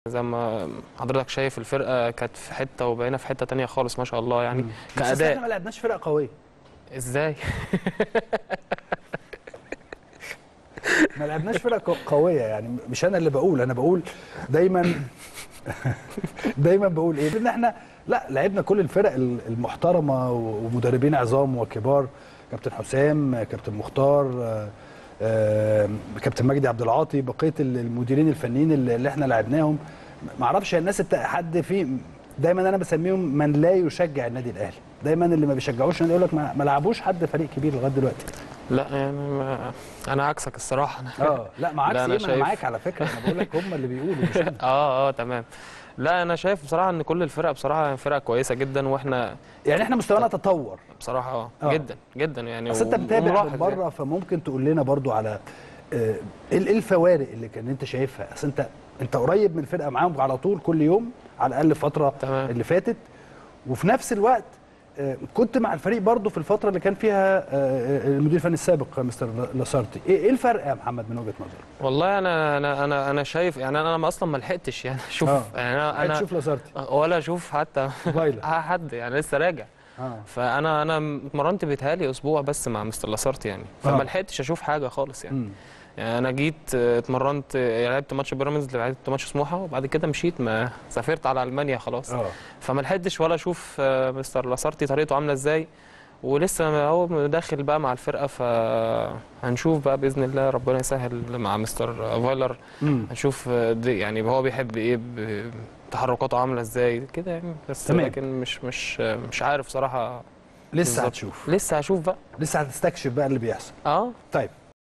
زي ما حضرتك شايف الفرقه كانت في حته وبقينا في حته تانية خالص ما شاء الله يعني بس أصل كاداء احنا ما لعبناش فرقه قويه ازاي ما لعبناش فرقه قويه يعني مش انا اللي بقول انا بقول دايما دايما بقول ايه ان احنا لا لعبنا كل الفرق المحترمه ومدربين عظام وكبار كابتن حسام كابتن مختار آه، آه، كابتن مجدي عبد العاطي بقيه المديرين الفنيين اللي اللي احنا لعبناهم ما اعرفش الناس الت- حد في دايما انا بسميهم من لا يشجع النادي الاهلي دايما اللي ما بيشجعوش النادي يقول لك ما ما لعبوش حد فريق كبير لغايه دلوقتي لا يعني ما انا عكسك الصراحه انا اه لا معاك لا، ايه أنا ما انا شايف- معاك على فكره انا بقول لك هم اللي بيقولوا مش انا اه اه تمام لا انا شايف بصراحه ان كل الفرق بصراحه فرقه كويسه جدا واحنا يعني احنا مستوانا تطور بصراحه اه آه. جدا جدا يعني بس انت و- متابع وملاحظ من بره فممكن تقول لنا برضو على آه، ايه إيه الفوارق اللي كان انت شايفها اصل انت انت قريب من الفرقه معاهم على طول كل يوم على الاقل فتره تمام. اللي فاتت وفي نفس الوقت آه، كنت مع الفريق برضو في الفتره اللي كان فيها آه، المدير الفني السابق مستر لاسارتي ايه إيه الفرق يا محمد من وجهه نظرك والله انا انا انا انا شايف يعني انا انا اصلا ما لحقتش يعني اشوف آه. يعني انا انا تشوف لاسارتي ولا اشوف حتى فايلر حد يعني لسه راجع اه فانا انا اتمرنت بيتهيألي اسبوع بس مع مستر لاسارت يعني آه. فما لحقتش اشوف حاجه خالص يعني مم. يعني انا جيت آه، اتمرنت آه، لعبت ماتش بيراميدز لعبت ماتش سموحه وبعد كده مشيت ما سافرت على المانيا خلاص اه فما لحقتش ولا اشوف آه، مستر لاسارتي طريقته عامله ازاي ولسه هو داخل بقى مع الفرقه فهنشوف بقى باذن الله ربنا يسهل مع مستر فايلر مم. هنشوف آه، دي يعني هو بيحب ايه ب- تحركاته عامله ازاي كده يعني بس تمام. لكن مش مش آه، مش عارف صراحه لسه بالظبط. هتشوف لسه هشوف بقى لسه هتستكشف بقى اللي بيحصل اه طيب